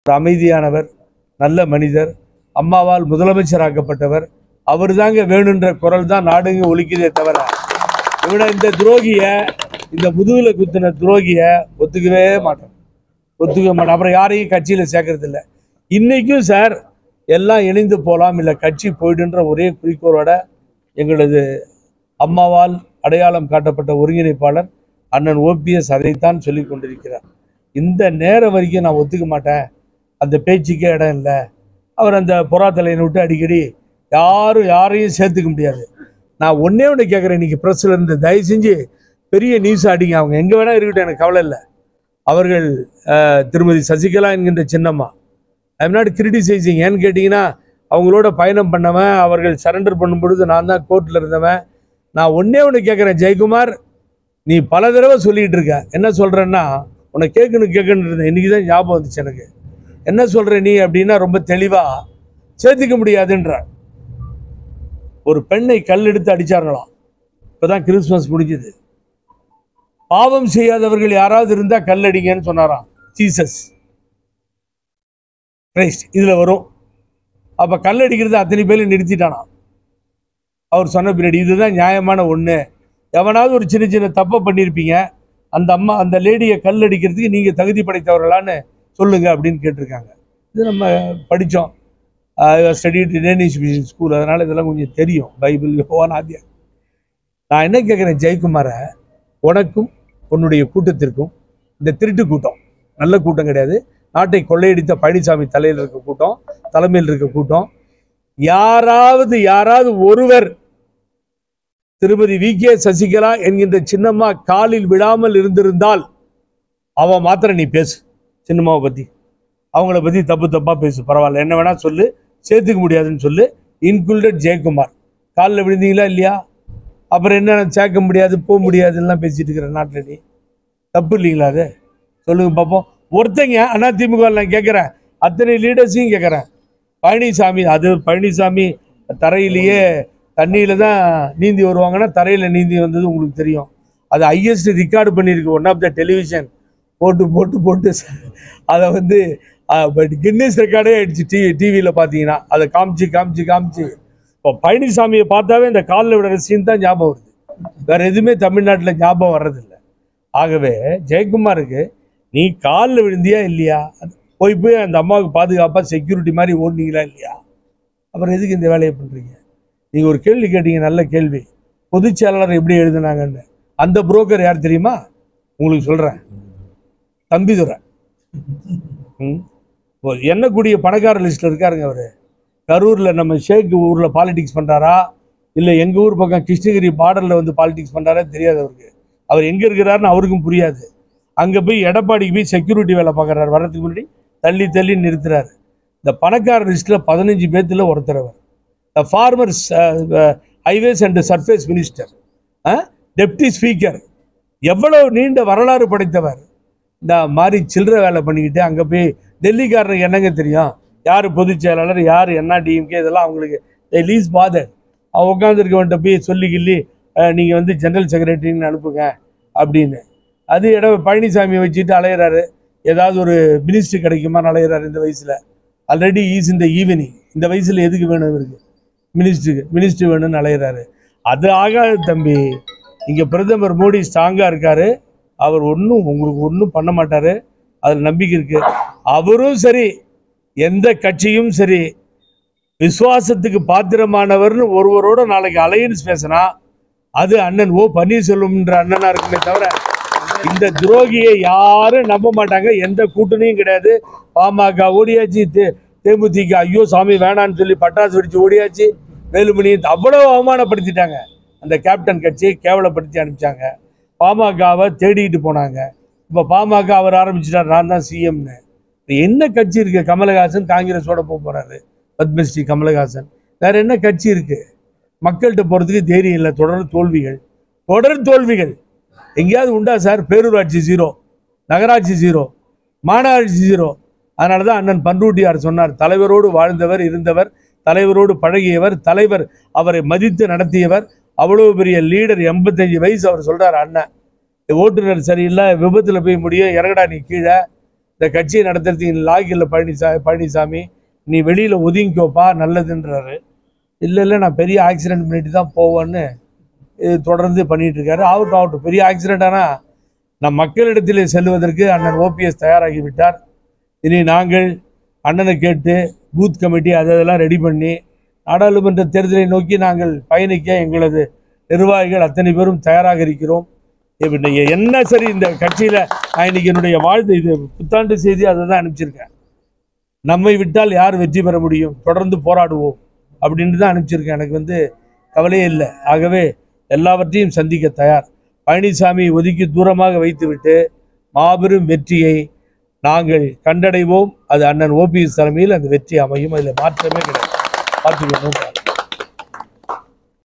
ஒரு அமைதியானவர் நல்ல மனிதர் அம்மாவால் முதலமைச்சராக்கப்பட்டவர் அவர் தாங்க வேணுன்ற குரல் தான் நாடுங்க ஒலிக்குதே தவிர இவனை இந்த துரோகிய இந்த முதுகுல குத்தின துரோகிய ஒத்துக்கவே மாட்டோம் ஒத்துக்க மாட்டோம் அப்புறம் யாரையும் கட்சியில சேர்க்கறது இல்ல இன்னைக்கும் சார் எல்லாம் இணைந்து போலாம் இல்ல கட்சி போயிடுன்ற ஒரே குறிக்கோளோட எங்களது அம்மாவால் அடையாளம் காட்டப்பட்ட ஒருங்கிணைப்பாளர் அண்ணன் ஓபிஎஸ் அதைத்தான் சொல்லி கொண்டிருக்கிறார் இந்த நேரம் வரைக்கும் நான் ஒத்துக்க மாட்டேன் அந்த பேச்சுக்கே இடம் இல்லை அவர் அந்த புறாத்தலையை விட்டு அடிக்கடி யாரும் யாரையும் சேர்த்துக்க முடியாது நான் ஒன்னே ஒன்று கேட்குறேன் இன்னைக்கு ப்ரெஸ்ஸில் இருந்து தயவு செஞ்சு பெரிய நியூஸ் அடிங்க அவங்க எங்கே வேணா இருக்கட்டும் எனக்கு கவலை இல்லை அவர்கள் அஹ், திருமதி சசிகலா என்கின்ற சின்னம்மா ஐம் நாட் கிரிட்டிசைசிங் ஏன்னு கேட்டிங்கன்னா அவங்களோட பயணம் பண்ணவன் அவர்கள் சரண்டர் பண்ணும் பொழுது நான் தான் கோர்ட்டில் இருந்தவன் நான் ஒன்னே ஒன்று கேட்குறேன் ஜெயக்குமார் நீ பல தடவை சொல்லிட்டு இருக்க என்ன சொல்கிறேன்னா உன்னை கேட்கணும் கேட்கணும் இருந்தேன் இன்னைக்கு தான் ஞாபகம் வந்துச்சு எனக்கு என்ன சொல்ற நீ அப்படின்னா ரொம்ப தெளிவாக சேர்த்துக்க முடியாதுன்ற ஒரு பெண்ணை கல் எடுத்து அடிச்சார்களாம் இப்பதான் கிறிஸ்மஸ் முடிஞ்சது பாவம் செய்யாதவர்கள் யாராவது இருந்தா கல்லடிங்கன்னு சொன்னாராம் ஜீசஸ் கிரைஸ்ட் இதுல வரும் அப்ப கல்லடிக்கிறது அத்தனை பேரும் நிறுத்திட்டானாம் அவர் சொன்ன பின்னாடி இதுதான் நியாயமான ஒண்ணு எவனாவது ஒரு சின்ன சின்ன தப்பை பண்ணியிருப்பீங்க அந்த அம்மா அந்த லேடியை கல் அடிக்கிறதுக்கு நீங்க தகுதி படைத்தவர்களான்னு சொல்லுங்க அப்படின்னு கேட்டிருக்காங்க இது நம்ம படித்தோம் ஸ்டடி டேனிஷ் மிஷன் ஸ்கூல் அதனால இதெல்லாம் கொஞ்சம் தெரியும் பைபிள் யோவான் ஆதியா நான் என்ன கேட்குறேன் ஜெயக்குமாரை உனக்கும் உன்னுடைய கூட்டத்திற்கும் இந்த திருட்டு கூட்டம் நல்ல கூட்டம் கிடையாது நாட்டை கொள்ளையடித்த பழனிசாமி தலையில் இருக்க கூட்டம் தலைமையில் இருக்க கூட்டம் யாராவது யாராவது ஒருவர் திருமதி வி கே சசிகலா என்கின்ற சின்னம்மா காலில் விழாமல் இருந்திருந்தால் அவன் மாத்திரம் நீ பேசு சின்னம்மாவை பத்தி அவங்கள பத்தி தப்பு தப்பா பேசு பரவாயில்ல என்ன வேணா சொல்லு சேர்த்துக்க முடியாதுன்னு சொல்லு இன்க்ளூடட் ஜெயக்குமார் காலில் விழுந்தீங்களா இல்லையா அப்புறம் என்ன சேர்க்க முடியாது போக முடியாதுலாம் பேசிட்டு இருக்கிற நாட்டில் நீ தப்பு இல்லைங்களா அது சொல்லுங்க பார்ப்போம் ஒருத்தங்க அண்ணா திமுக நான் கேட்குறேன் அத்தனை லீடர்ஸையும் கேட்குறேன் பழனிசாமி அது பழனிசாமி தரையிலேயே தண்ணியில தான் நீந்தி வருவாங்கன்னா தரையில் நீந்தி வந்தது உங்களுக்கு தெரியும் அது ஹையஸ்ட் ரெக்கார்டு பண்ணியிருக்கு ஒன் ஆஃப் த டெலிவிஷன் போட்டு போட்டு போட்டு அதை வந்து பட் கின்னஸ் ரெக்கார்டே ஆயிடுச்சு டிவி டிவியில் பார்த்தீங்கன்னா அதை காமிச்சு காமிச்சு காமிச்சு இப்போ பழனிசாமியை பார்த்தாவே இந்த காலில் விடுற சீன் தான் ஞாபகம் வருது வேற எதுவுமே தமிழ்நாட்டில் ஞாபகம் வர்றதில்ல ஆகவே ஜெயக்குமாருக்கு நீ காலில் விழுந்தியா இல்லையா அது போய் போய் அந்த அம்மாவுக்கு பாதுகாப்பாக செக்யூரிட்டி மாதிரி ஓடுனீங்களா இல்லையா அப்புறம் எதுக்கு இந்த வேலையை பண்ணுறீங்க நீங்கள் ஒரு கேள்வி கேட்டீங்க நல்ல கேள்வி பொதுச் செயலாளர் எப்படி எழுதுனாங்கன்னு அந்த புரோக்கர் யார் தெரியுமா உங்களுக்கு சொல்கிறேன் தம்பிதுரை ம் இப்போ எண்ணக்கூடிய பணக்கார லிஸ்ட்டில் இருக்காருங்க அவர் கரூரில் நம்ம ஷேக் ஊரில் பாலிடிக்ஸ் பண்ணுறாரா இல்லை எங்கள் ஊர் பக்கம் கிருஷ்ணகிரி பார்டரில் வந்து பாலிடிக்ஸ் பண்ணுறாரா தெரியாது அவருக்கு அவர் எங்கே இருக்கிறாருன்னு அவருக்கும் புரியாது அங்கே போய் எடப்பாடிக்கு போய் செக்யூரிட்டி வேலை பார்க்குறாரு வர்றதுக்கு முன்னாடி தள்ளி தள்ளி நிறுத்துறாரு இந்த பணக்கார லிஸ்ட்டில் பதினஞ்சு பேர்த்தில் ஒருத்தர் அவர் the farmers highways and surface minister deputy speaker எவ்வளவு நீண்ட வரலாறு படைத்தவர் இந்த மாதிரி சில்லற வேலை பண்ணிக்கிட்டு அங்கே போய் டெல்லிக்காரனுக்கு என்னங்க தெரியும் யார் பொதுச் செயலாளர் யார் என்ன டிஎம்கே இதெல்லாம் அவங்களுக்கு லீஸ் பாதர் அவன் உட்காந்துருக்கவன்ட்ட போய் சொல்லி கிள்ளி நீங்கள் வந்து ஜெனரல் செக்ரட்டரின்னு அனுப்புங்க அப்படின்னு அது இடம் பழனிசாமியை வச்சுட்டு அலையிறாரு ஏதாவது ஒரு மினிஸ்ட்ரி கிடைக்குமான்னு அலையிறாரு இந்த வயசில் ஆல்ரெடி ஈஸ் இந்த ஈவினிங் இந்த வயசில் எதுக்கு வேணும் இவருக்கு மினிஸ்ட்ருக்கு மினிஸ்ட்ரி வேணும்னு அலையிறாரு அது ஆகாது தம்பி இங்கே பிரதமர் மோடி ஸ்ட்ராங்காக இருக்காரு அவர் ஒன்றும் உங்களுக்கு ஒன்றும் பண்ண மாட்டார் அதில் நம்பிக்கை இருக்கு அவரும் சரி எந்த கட்சியும் சரி விசுவாசத்துக்கு பாத்திரமானவர்னு ஒருவரோட நாளைக்கு அலையன்ஸ் பேசினா அது அண்ணன் ஓ பன்னீர்செல்வம்ன்ற அண்ணனா இருக்குமே தவிர இந்த துரோகியை யாரும் நம்ப மாட்டாங்க எந்த கூட்டணியும் கிடையாது பாமக ஓடியாச்சு தே- தேமுதிக ஐயோ சாமி வேணான்னு சொல்லி பட்டாசு வெடிச்சு ஓடியாச்சு வேலுமணி அவ்வளவு அவமானப்படுத்திட்டாங்க அந்த கேப்டன் கட்சியை கேவலப்படுத்தி அனுப்பிச்சாங்க பாமகவை தேடிட்டு போனாங்க இப்போ பாமக அவர் ஆரம்பிச்சிட்டார் நான் தான் சிஎம்னு என்ன கட்சி இருக்கு கமலஹாசன் காங்கிரஸோட போக போறாரு பத்மஸ்ரீ கமலஹாசன் வேற என்ன கட்சி இருக்கு மக்கள்கிட்ட போறதுக்கு தைரியம் இல்லை தொடர் தோல்விகள் தொடர் தோல்விகள் எங்கேயாவது உண்டா சார் பேரூராட்சி ஜீரோ நகராட்சி ஜீரோ மாநகராட்சி ஜீரோ அதனால தான் அண்ணன் பன்ருட்டியார் சொன்னார் தலைவரோடு வாழ்ந்தவர் இருந்தவர் தலைவரோடு பழகியவர் தலைவர் அவரை மதித்து நடத்தியவர் அவ்வளவு பெரிய லீடர் எண்பத்தஞ்சு வயசு அவர் சொல்றாரு அண்ணன் ஓட்டுநர் சரியில்லை விபத்துல போய் முடியும் இறங்கடா நீ கீழே இந்த கட்சியை நடத்துறதுக்கு லாகில் பழனிசா பழனிசாமி நீ வெளியில் ஒதுங்கிக்கோப்பா நல்லதுன்றாரு இல்லை இல்லை நான் பெரிய ஆக்சிடென்ட் பண்ணிட்டு தான் போவேன்னு இது தொடர்ந்து பண்ணிட்டு இருக்காரு ஆகட்டும் ஆகட்டும் பெரிய ஆக்சிடென்ட் ஆனால் நம் மக்களிடத்தில் செல்வதற்கு அண்ணன் ஓபிஎஸ் தயாராகி விட்டார் இனி நாங்கள் அண்ணனை கேட்டு பூத் கமிட்டி அதை அதெல்லாம் ரெடி பண்ணி நாடாளுமன்ற தேர்தலை நோக்கி நாங்கள் பயணிக்க எங்களது நிர்வாகிகள் அத்தனை பேரும் தயாராக இருக்கிறோம் இப்ப நீங்க என்ன சரி இந்த கட்சியில் நான் இன்னைக்கு என்னுடைய வாழ்த்து இது புத்தாண்டு செய்தி அதை தான் அனுப்பிச்சிருக்கேன் நம்மை விட்டால் யார் வெற்றி பெற முடியும் தொடர்ந்து போராடுவோம் அப்படின்னு தான் அனுப்பிச்சிருக்கேன் எனக்கு வந்து கவலையே இல்லை ஆகவே எல்லாவற்றையும் சந்திக்க தயார் பழனிசாமி ஒதுக்கி தூரமாக வைத்துவிட்டு மாபெரும் வெற்றியை நாங்கள் கண்டடைவோம் அது அண்ணன் ஓபிஎஸ் தலைமையில் அந்த வெற்றி அமையும் அதில் மாற்றமே கிடையாது பார்த்துக்கணும்